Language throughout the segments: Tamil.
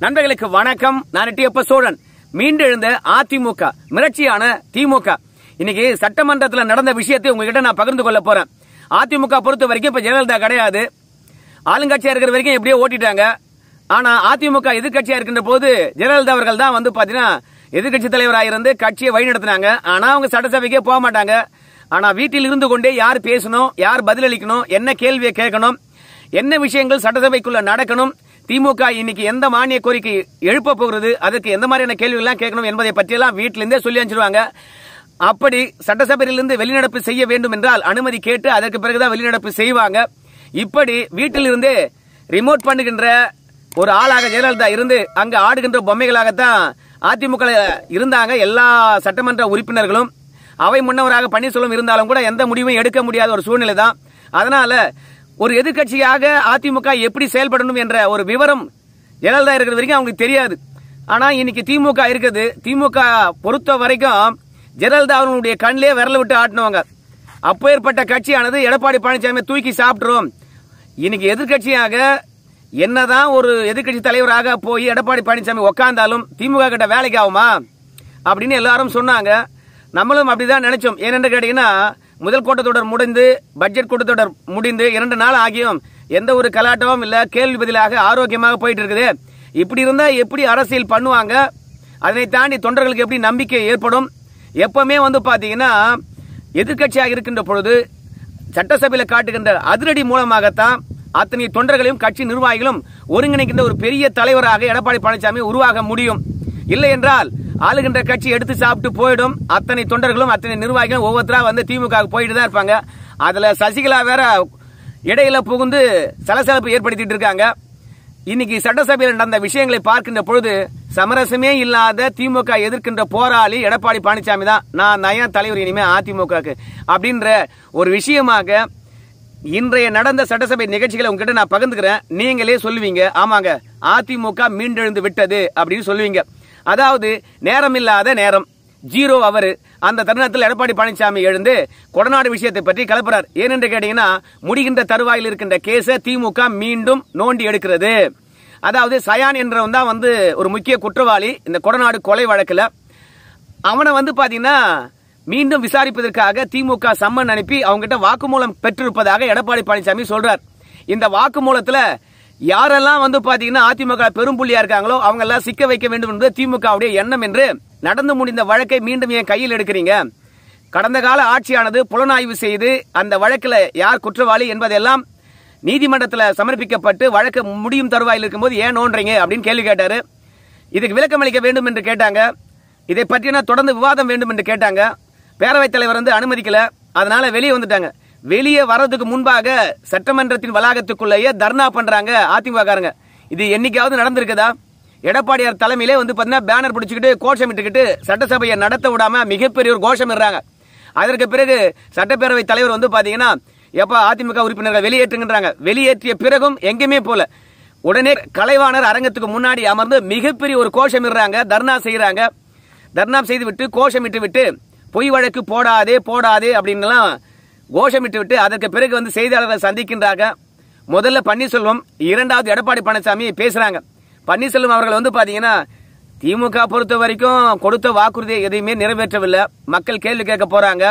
நண்பர்களுக்கு வணக்கம் நான் எட்டியப்ப சோழன் மீண்டெழுந்த அதிமுக மிரட்சியான திமுக இன்னைக்கு சட்டமன்றத்தில் நடந்த விஷயத்தை உங்ககிட்ட நான் பகிர்ந்து கொள்ள போறேன் அதிமுக பொறுத்த வரைக்கும் இப்ப ஜெயலலிதா கிடையாது ஆளுங்கட்சியா இருக்கிற வரைக்கும் எப்படியோ ஓட்டிட்டாங்க ஆனா அதிமுக எதிர்க்கட்சியா இருக்கின்ற போது ஜெயலலிதா அவர்கள் தான் வந்து பாத்தீங்கன்னா எதிர்க்கட்சி தலைவராக இருந்து கட்சியை வழி நடத்தினாங்க ஆனா அவங்க சட்டசபைக்கே போக மாட்டாங்க ஆனா வீட்டில் இருந்து கொண்டே யார் பேசணும் யார் பதிலளிக்கணும் என்ன கேள்வியை கேட்கணும் என்ன விஷயங்கள் சட்டசபைக்குள்ள நடக்கணும் திமுக இன்னைக்கு எந்த மானிய கோரிக்கை எழுப்ப போகிறது அதற்கு எந்த மாதிரியான கேள்விகள் எல்லாம் கேட்கணும் என்பதை பற்றியெல்லாம் வீட்டிலிருந்தே சொல்லி அனுப்பிச்சிருவாங்க அப்படி சட்டசபையிலிருந்து வெளிநடப்பு செய்ய வேண்டும் என்றால் அனுமதி கேட்டு அதற்கு பிறகுதான் வெளிநடப்பு செய்வாங்க இப்படி வீட்டிலிருந்தே ரிமோட் பண்ணுகின்ற ஒரு ஆளாக ஜெயலலிதா இருந்து அங்க ஆடுகின்ற பொம்மைகளாகத்தான் அதிமுக இருந்தாங்க எல்லா சட்டமன்ற உறுப்பினர்களும் அவை முன்னவராக பன்னீர்செல்வம் இருந்தாலும் கூட எந்த முடிவும் எடுக்க முடியாத ஒரு சூழ்நிலை தான் அதனால ஒரு எதிர்க்கட்சியாக அதிமுக எப்படி செயல்படணும் என்ற ஒரு விவரம் ஜெயலலிதா இருக்கிற வரைக்கும் அவங்களுக்கு தெரியாது ஆனா இன்னைக்கு திமுக இருக்குது திமுக பொறுத்த வரைக்கும் ஜெயலலிதா அவர்களுடைய கண்ணிலே விரல விட்டு ஆட்டினவங்க அப்பேற்பட்ட கட்சியானது எடப்பாடி பழனிசாமி தூக்கி சாப்பிட்டுரும் இன்னைக்கு எதிர்க்கட்சியாக என்னதான் ஒரு எதிர்க்கட்சி தலைவராக போய் எடப்பாடி பழனிசாமி உக்காந்தாலும் திமுக கிட்ட வேலைக்கு ஆகுமா அப்படின்னு எல்லாரும் சொன்னாங்க நம்மளும் அப்படிதான் நினைச்சோம் ஏனென்று கேட்டீங்கன்னா முதல் கூட்டத்தொடர் முடிந்து பட்ஜெட் கூட்டத்தொடர் முடிந்து இரண்டு நாள் ஆகியும் எந்த ஒரு கலாட்டமும் இல்ல கேள்வி பதிலாக ஆரோக்கியமாக போயிட்டு இருக்குது இப்படி இருந்தா எப்படி அரசியல் பண்ணுவாங்க அதனை தாண்டி தொண்டர்களுக்கு எப்படி நம்பிக்கை ஏற்படும் எப்பவுமே வந்து பாத்தீங்கன்னா எதிர்க்கட்சியாக இருக்கின்ற பொழுது சட்டசபையில காட்டுகின்ற அதிரடி மூலமாகத்தான் அத்தனை தொண்டர்களையும் கட்சி நிர்வாகிகளும் ஒருங்கிணைக்கின்ற ஒரு பெரிய தலைவராக எடப்பாடி பழனிசாமி உருவாக முடியும் இல்லை என்றால் ஆளுகின்ற கட்சி எடுத்து சாப்பிட்டு போயிடும் அத்தனை தொண்டர்களும் அத்தனை நிர்வாகிகளும் ஒவ்வொருத்தரா வந்து திமுக போயிட்டு தான் இருப்பாங்க அதுல சசிகலா வேற இடையில புகுந்து சலசலப்பு ஏற்படுத்திட்டு இருக்காங்க இன்னைக்கு சட்டசபையில் நடந்த விஷயங்களை பார்க்கின்ற பொழுது சமரசமே இல்லாத திமுக எதிர்க்கின்ற போராளி எடப்பாடி பழனிசாமி தான் நான் நயன் தலைவர் இனிமே அதிமுகக்கு அப்படின்ற ஒரு விஷயமாக இன்றைய நடந்த சட்டசபை நிகழ்ச்சிகளை உங்ககிட்ட நான் பகிர்ந்துக்கிறேன் நீங்களே சொல்லுவீங்க ஆமாங்க அதிமுக மீண்டெழுந்து விட்டது அப்படின்னு சொல்லுவீங்க அதாவது நேரமில்லாத நேரம் ஜீரோ அவர் அந்த தருணத்தில் எடப்பாடி பழனிசாமி எழுந்து கொடநாடு விஷயத்தை பற்றி கிளப்புறார் ஏனென்று கேட்டீங்கன்னா முடிகின்ற தருவாயில் இருக்கின்ற கேஸை திமுக மீண்டும் நோண்டி எடுக்கிறது அதாவது சயான் என்றவன் தான் வந்து ஒரு முக்கிய குற்றவாளி இந்த கொடநாடு கொலை வழக்குல அவனை வந்து பாத்தீங்கன்னா மீண்டும் விசாரிப்பதற்காக திமுக சம்மன் அனுப்பி அவங்ககிட்ட வாக்குமூலம் பெற்றிருப்பதாக எடப்பாடி பழனிசாமி சொல்றார் இந்த வாக்குமூலத்துல யாரெல்லாம் வந்து பாத்தீங்கன்னா அதிமுக பெரும்புள்ளியா இருக்காங்களோ அவங்க எல்லாம் சிக்க வைக்க வேண்டும் என்பது திமுகவுடைய எண்ணம் என்று நடந்து முடிந்த வழக்கை மீண்டும் என் கையில் எடுக்கிறீங்க கடந்த கால ஆட்சியானது புலனாய்வு செய்து அந்த வழக்கில் யார் குற்றவாளி என்பதெல்லாம் நீதிமன்றத்தில் சமர்ப்பிக்கப்பட்டு வழக்கு முடியும் தருவாயில் இருக்கும்போது ஏன் நோன்றீங்க அப்படின்னு கேள்வி கேட்டாரு இதுக்கு விளக்கம் அளிக்க வேண்டும் என்று கேட்டாங்க இதை பற்றின தொடர்ந்து விவாதம் வேண்டும் என்று கேட்டாங்க பேரவைத் தலைவர் வந்து அனுமதிக்கல அதனால வெளியே வந்துட்டாங்க வெளியே வர்றதுக்கு முன்பாக சட்டமன்றத்தின் வளாகத்துக்குள்ளேயே தர்ணா பண்றாங்க அதிமுககாரங்க இது என்னைக்காவது நடந்திருக்குதா எடப்பாடியார் தலைமையிலே வந்து பாத்தீங்கன்னா பேனர் பிடிச்சிக்கிட்டு கோஷமிட்டுக்கிட்டு சட்டசபையை நடத்த விடாம மிகப்பெரிய ஒரு கோஷம் இடுறாங்க அதற்கு பிறகு சட்டப்பேரவை தலைவர் வந்து பாத்தீங்கன்னா எப்ப அதிமுக உறுப்பினர்கள் வெளியேற்றுங்கன்றாங்க வெளியேற்றிய பிறகும் எங்கேயுமே போல உடனே கலைவாணர் அரங்கத்துக்கு முன்னாடி அமர்ந்து மிகப்பெரிய ஒரு கோஷம் இடுறாங்க தர்ணா செய்யறாங்க தர்ணா செய்து விட்டு கோஷமிட்டு விட்டு பொய் வழக்கு போடாதே போடாதே அப்படின்னுலாம் கோஷமிட்டு விட்டு அதற்கு பிறகு வந்து செய்தியாளர்களை சந்திக்கின்றாங்க முதல்ல பன்னீர்செல்வம் இரண்டாவது எடப்பாடி பழனிசாமி பேசுறாங்க பன்னீர்செல்வம் அவர்கள் வந்து பாத்தீங்கன்னா திமுக பொறுத்த வரைக்கும் கொடுத்த வாக்குறுதியை எதையுமே நிறைவேற்றவில்லை மக்கள் கேள்வி கேட்க போறாங்க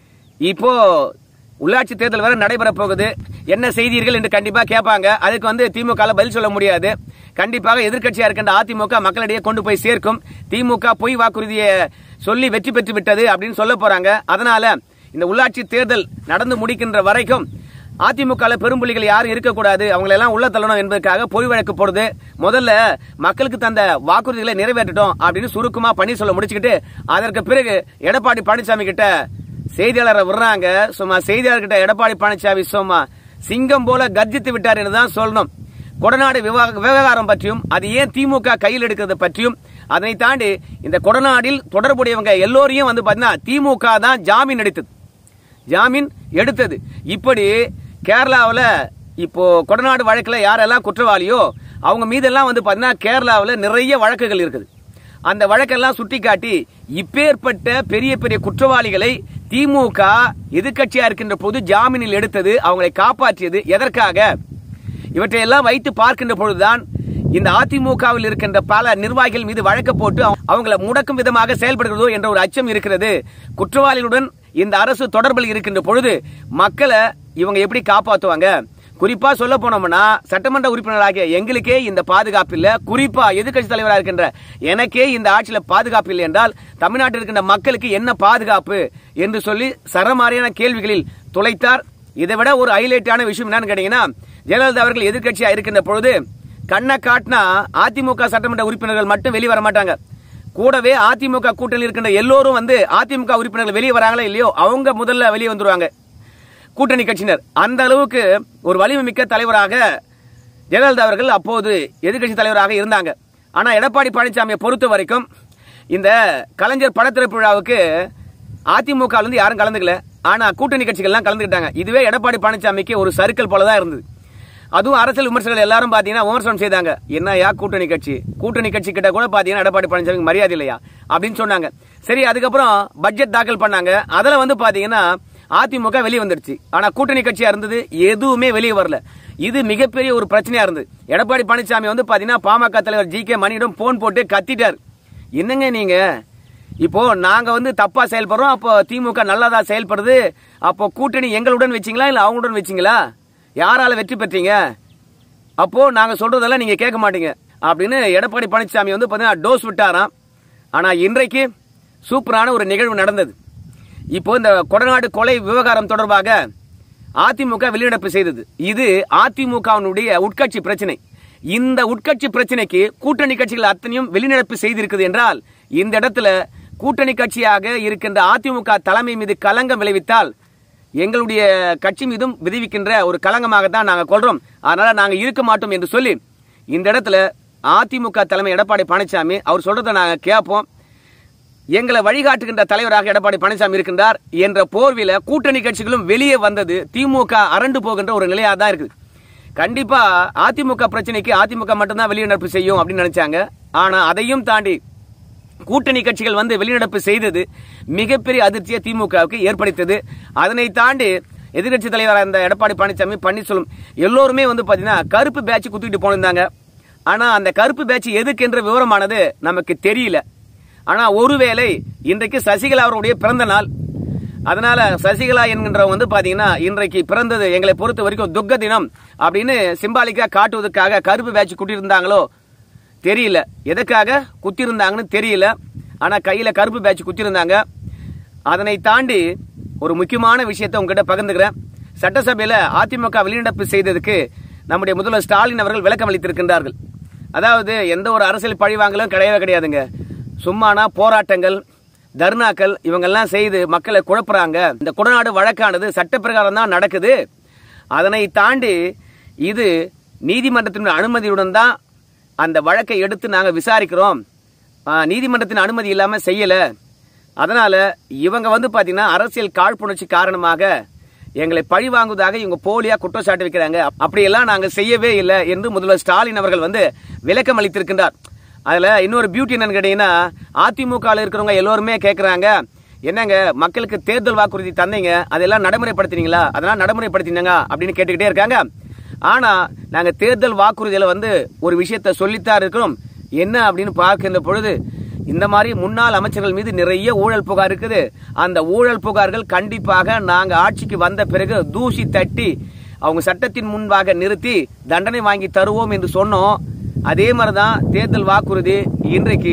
இப்போ உள்ளாட்சி தேர்தல் வேற நடைபெற போகுது என்ன செய்தீர்கள் என்று கண்டிப்பா கேட்பாங்க அதுக்கு வந்து திமுக பதில் சொல்ல முடியாது கண்டிப்பாக எதிர்க்கட்சியா இருக்கின்ற அதிமுக மக்களிடையே கொண்டு போய் சேர்க்கும் திமுக பொய் வாக்குறுதியை சொல்லி வெற்றி பெற்று விட்டது அப்படின்னு சொல்ல போறாங்க அதனால இந்த உள்ளாட்சி தேர்தல் நடந்து முடிக்கின்ற வரைக்கும் அதிமுக பெரும்புள்ளிகள் யாரும் இருக்கக்கூடாது அவங்களை எல்லாம் உள்ள தள்ளணும் என்பதற்காக பொய் வழக்கு போடுது முதல்ல மக்களுக்கு தந்த வாக்குறுதிகளை நிறைவேற்றட்டும் அப்படின்னு சுருக்கமா பண்ணி சொல்ல முடிச்சுக்கிட்டு அதற்கு பிறகு எடப்பாடி பழனிசாமி கிட்ட செய்தியாளரை விடுறாங்க சும்மா செய்தியாளர்கிட்ட எடப்பாடி பழனிசாமி சும்மா சிங்கம் போல கர்ஜித்து விட்டார் என்று தான் சொல்லணும் கொடநாடு விவா- விவகாரம் பற்றியும் அது ஏன் திமுக கையில் எடுக்கிறது பற்றியும் அதனை தாண்டி இந்த கொடநாடில் தொடர்புடையவங்க எல்லோரையும் வந்து பாத்தீங்கன்னா திமுக தான் ஜாமீன் எடுத்தது ஜாமீன் எடுத்தது இப்படி கேரளாவில் இப்போ கொடநாடு வழக்கில் யாரெல்லாம் குற்றவாளியோ அவங்க மீதெல்லாம் வந்து பார்த்தீங்கன்னா கேரளாவில் நிறைய வழக்குகள் இருக்குது அந்த வழக்கெல்லாம் சுட்டிக்காட்டி இப்பேற்பட்ட பெரிய பெரிய குற்றவாளிகளை திமுக எதிர்க்கட்சியா இருக்கின்ற போது ஜாமீனில் எடுத்தது அவங்களை காப்பாற்றியது எதற்காக இவற்றையெல்லாம் வைத்து பார்க்கின்ற பொழுதுதான் இந்த அதிமுகவில் இருக்கின்ற பல நிர்வாகிகள் மீது வழக்கு போட்டு அவங்க- அவங்கள முடக்கும் விதமாக செயல்படுகிறதோ என்ற ஒரு அச்சம் இருக்கிறது குற்றவாளிகளுடன் இந்த அரசு தொடர்பில் இருக்கின்ற பொழுது மக்களை இவங்க எப்படி காப்பாத்துவாங்க குறிப்பா சொல்ல போனோம்னா சட்டமன்ற உறுப்பினராகிய எங்களுக்கே இந்த பாதுகாப்பு இல்ல குறிப்பா எதிர்க்கட்சி தலைவராக இருக்கின்ற எனக்கே இந்த ஆட்சியில பாதுகாப்பு இல்லை என்றால் தமிழ்நாட்டில் இருக்கின்ற மக்களுக்கு என்ன பாதுகாப்பு என்று சொல்லி சரமாரியான கேள்விகளில் துளைத்தார் இதை விட ஒரு ஹைலைட்டான விஷயம் என்னன்னு கேட்டீங்கன்னா ஜெயலலிதா அவர்கள் எதிர்க்கட்சியா இருக்கின்ற பொழுது கண்ணை காட்டினா அதிமுக சட்டமன்ற உறுப்பினர்கள் மட்டும் வெளியே வர மாட்டாங்க கூடவே அதிமுக கூட்டணியில் இருக்கின்ற எல்லோரும் வந்து அதிமுக உறுப்பினர்கள் வெளியே வராங்களோ இல்லையோ அவங்க முதல்ல வெளியே வந்துருவாங்க கூட்டணி கட்சியினர் அந்த அளவுக்கு ஒரு வலிமை மிக்க தலைவராக ஜெயலலிதா அவர்கள் அப்போது எதிர்க்கட்சி தலைவராக இருந்தாங்க ஆனா எடப்பாடி பழனிசாமியை பொறுத்த வரைக்கும் இந்த கலைஞர் படத்திறப்பு விழாவுக்கு அதிமுக ல இருந்து யாரும் கலந்துக்கல ஆனா கூட்டணி கட்சிகள்லாம் கலந்துக்கிட்டாங்க இதுவே எடப்பாடி பழனிசாமிக்கு ஒரு சர்க்கிள் போல தான் இருந்தது அதுவும் அரசியல் விமர்சகர்கள் எல்லாரும் பாத்தீங்கன்னா விமர்சனம் செய்தாங்க என்னயா கூட்டணி கட்சி கூட்டணி கட்சி கிட்ட கூட பாத்தீங்கன்னா எடப்பாடி பழனிசாமி மரியாதை இல்லையா அப்படின்னு சொன்னாங்க சரி அதுக்கப்புறம் பட்ஜெட் தாக்கல் பண்ணாங்க அதுல வந்து பாத்தீங்கன்னா அதிமுக வெளியே வந்துடுச்சு ஆனா கூட்டணி கட்சியா இருந்தது எதுவுமே வெளியே வரல இது மிகப்பெரிய ஒரு பிரச்சனையா இருந்தது எடப்பாடி பழனிசாமி வந்து பாத்தீங்கன்னா பாமக தலைவர் ஜி கே மணியிடம் போன் போட்டு கத்திட்டார் என்னங்க நீங்க இப்போ நாங்க வந்து தப்பா செயல்படுறோம் அப்போ திமுக நல்லதா செயல்படுது அப்போ கூட்டணி எங்களுடன் வச்சீங்களா இல்ல அவங்களுடன் வச்சீங்களா யாரால வெற்றி பெற்றீங்க அப்போ நாங்க சொல்றதெல்லாம் நீங்க கேட்க மாட்டீங்க அப்படின்னு எடப்பாடி பழனிசாமி வந்து பாத்தீங்கன்னா டோஸ் விட்டாராம் ஆனா இன்றைக்கு சூப்பரான ஒரு நிகழ்வு நடந்தது இப்போ இந்த கொடநாடு கொலை விவகாரம் தொடர்பாக அதிமுக வெளிநடப்பு செய்தது இது அதிமுகவினுடைய உட்கட்சி பிரச்சனை இந்த உட்கட்சி பிரச்சனைக்கு கூட்டணி கட்சிகள் அத்தனையும் வெளிநடப்பு செய்திருக்குது என்றால் இந்த இடத்துல கூட்டணி கட்சியாக இருக்கின்ற அதிமுக தலைமை மீது களங்கம் விளைவித்தால் எங்களுடைய கட்சி மீதும் விளைவிக்கின்ற ஒரு களங்கமாக தான் நாங்க கொள்றோம் அதனால நாங்க இருக்க மாட்டோம் என்று சொல்லி இந்த இடத்துல அதிமுக தலைமை எடப்பாடி பழனிசாமி அவர் சொல்றதை நாங்க கேட்போம் எங்களை வழிகாட்டுகின்ற தலைவராக எடப்பாடி பழனிசாமி இருக்கின்றார் என்ற போர்வில கூட்டணி கட்சிகளும் வெளியே வந்தது திமுக அரண்டு போகின்ற ஒரு நிலையா தான் இருக்குது கண்டிப்பா அதிமுக பிரச்சனைக்கு அதிமுக மட்டும்தான் வெளிநடப்பு செய்யும் அப்படின்னு நினைச்சாங்க ஆனா அதையும் தாண்டி கூட்டணி கட்சிகள் வந்து வெளிநடப்பு செய்தது மிகப்பெரிய அதிர்ச்சியை திமுகவுக்கு ஏற்படுத்தது அதனை தாண்டி எதிர்க்கட்சி தலைவராக இருந்த எடப்பாடி பழனிசாமி பன்னீர்செல்வம் எல்லோருமே வந்து பாத்தீங்கன்னா கருப்பு பேட்ச் குத்திட்டு போனிருந்தாங்க ஆனா அந்த கருப்பு பேட்ச் எதுக்கு என்ற விவரமானது நமக்கு தெரியல ஆனா ஒருவேளை இன்றைக்கு சசிகலா அவருடைய பிறந்த நாள் அதனால சசிகலா என்கின்றவங்க வந்து பாத்தீங்கன்னா இன்றைக்கு பிறந்தது எங்களை பொறுத்த வரைக்கும் துக்க தினம் அப்படின்னு சிம்பாலிக்கா காட்டுவதற்காக கருப்பு பேட்ச் குட்டியிருந்தாங்களோ தெரியல எதுக்காக குத்திருந்தாங்கன்னு தெரியல ஆனா கையில கருப்பு பேட்ச் குத்திருந்தாங்க அதனை தாண்டி ஒரு முக்கியமான விஷயத்தை உங்ககிட்ட பகிர்ந்துக்கிறேன் சட்டசபையில அதிமுக வெளிநடப்பு செய்ததுக்கு நம்முடைய முதல்வர் ஸ்டாலின் அவர்கள் விளக்கம் அளித்திருக்கின்றார்கள் அதாவது எந்த ஒரு அரசியல் பழிவாங்கலும் கிடையவே கிடையாதுங்க சும்மானா போராட்டங்கள் தர்ணாக்கள் இவங்கெல்லாம் செய்து மக்களை குழப்புறாங்க இந்த குடநாடு வழக்கானது சட்டப்பிரகாரம் தான் நடக்குது அதனை தாண்டி இது நீதிமன்றத்தின் அனுமதியுடன் தான் அந்த வழக்கை எடுத்து நாங்க விசாரிக்கிறோம் ஆ, நீதிமன்றத்தின் அனுமதி இல்லாம செய்யல அதனால இவங்க வந்து பாத்தீங்கன்னா அரசியல் காழ்ப்புணர்ச்சி காரணமாக எங்களை பழி வாங்குவதாக இவங்க போலியா குற்றச்சாட்டு வைக்கிறாங்க அப்படியெல்லாம் நாங்க செய்யவே இல்லை என்று முதல்வர் ஸ்டாலின் அவர்கள் வந்து விளக்கம் அளித்திருக்கின்றார் அதுல இன்னொரு பியூட்டி என்னன்னு கேட்டீங்கன்னா அதிமுக ல இருக்கிறவங்க எல்லோருமே கேக்குறாங்க என்னங்க மக்களுக்கு தேர்தல் வாக்குறுதி தந்தீங்க அதெல்லாம் நடைமுறைப்படுத்தினீங்களா அதெல்லாம் நடைமுறைப்படுத்தினீங்க அப்படின்னு கேட்டுக்கிட்டே இருக்காங்க ஆனா நாங்க தேர்தல் வாக்குறுதியில வந்து ஒரு விஷயத்த சொல்லித்தான் இருக்கிறோம் என்ன அப்படின்னு பார்க்கின்ற பொழுது இந்த மாதிரி முன்னாள் அமைச்சர்கள் மீது நிறைய ஊழல் புகார் இருக்குது அந்த ஊழல் புகார்கள் கண்டிப்பாக நாங்க ஆட்சிக்கு வந்த பிறகு தூசி தட்டி அவங்க சட்டத்தின் முன்பாக நிறுத்தி தண்டனை வாங்கி தருவோம் என்று சொன்னோம் அதே மாதிரிதான் தேர்தல் வாக்குறுதி இன்றைக்கு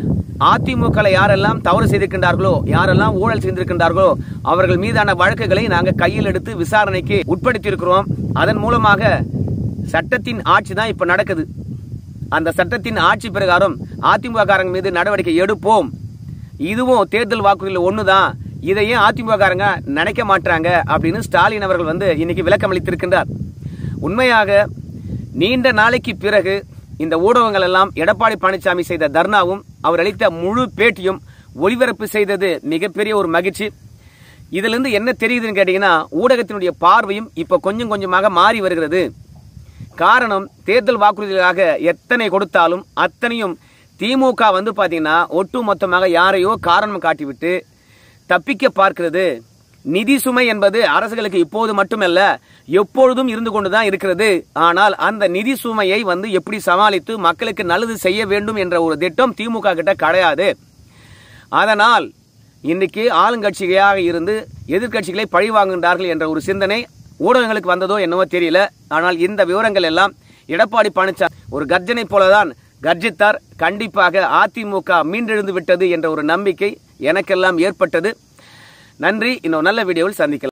அதிமுக யாரெல்லாம் தவறு செய்திருக்கின்றார்களோ யாரெல்லாம் ஊழல் செய்திருக்கின்றார்களோ அவர்கள் மீதான வழக்குகளை நாங்க கையில் எடுத்து விசாரணைக்கு உட்படுத்தி இருக்கிறோம் அதன் மூலமாக சட்டத்தின் ஆட்சி தான் இப்ப நடக்குது அந்த சட்டத்தின் ஆட்சி பிரகாரம் அதிமுக காரங்க மீது நடவடிக்கை எடுப்போம் இதுவும் தேர்தல் வாக்குறுதியில் ஒண்ணுதான் இதையும் அதிமுக காரங்க நினைக்க மாட்டாங்க அப்படின்னு ஸ்டாலின் அவர்கள் வந்து இன்னைக்கு விளக்கம் அளித்திருக்கின்றார் உண்மையாக நீண்ட நாளைக்கு பிறகு இந்த ஊடகங்கள் எல்லாம் எடப்பாடி பழனிசாமி செய்த தர்ணாவும் அவர் அளித்த முழு பேட்டியும் ஒளிபரப்பு செய்தது மிகப்பெரிய ஒரு மகிழ்ச்சி இதுல இருந்து என்ன தெரியுதுன்னு கேட்டீங்கன்னா ஊடகத்தினுடைய பார்வையும் இப்ப கொஞ்சம் கொஞ்சமாக மாறி வருகிறது காரணம் தேர்தல் வாக்குறுதிகளாக எத்தனை கொடுத்தாலும் அத்தனையும் திமுக வந்து பாத்தீங்கன்னா ஒட்டு மொத்தமாக யாரையோ காரணம் காட்டிவிட்டு தப்பிக்க பார்க்கிறது நிதி சுமை என்பது அரசுகளுக்கு இப்போது மட்டுமல்ல எப்பொழுதும் இருந்து கொண்டுதான் இருக்கிறது ஆனால் அந்த நிதி சுமையை வந்து எப்படி சமாளித்து மக்களுக்கு நல்லது செய்ய வேண்டும் என்ற ஒரு திட்டம் திமுக கிட்ட கிடையாது அதனால் இன்னைக்கு ஆளுங்கட்சியாக இருந்து எதிர்க்கட்சிகளை பழி வாங்குகின்றார்கள் என்ற ஒரு சிந்தனை ஊடகங்களுக்கு வந்ததோ என்னவோ தெரியல ஆனால் இந்த விவரங்கள் எல்லாம் எடப்பாடி பழனிசாமி ஒரு கர்ஜனை போலதான் கர்ஜித்தார் கண்டிப்பாக அதிமுக மீண்டெழுந்து விட்டது என்ற ஒரு நம்பிக்கை எனக்கெல்லாம் ஏற்பட்டது நன்றி இன்னொரு நல்ல வீடியோவில் சந்திக்கலாம்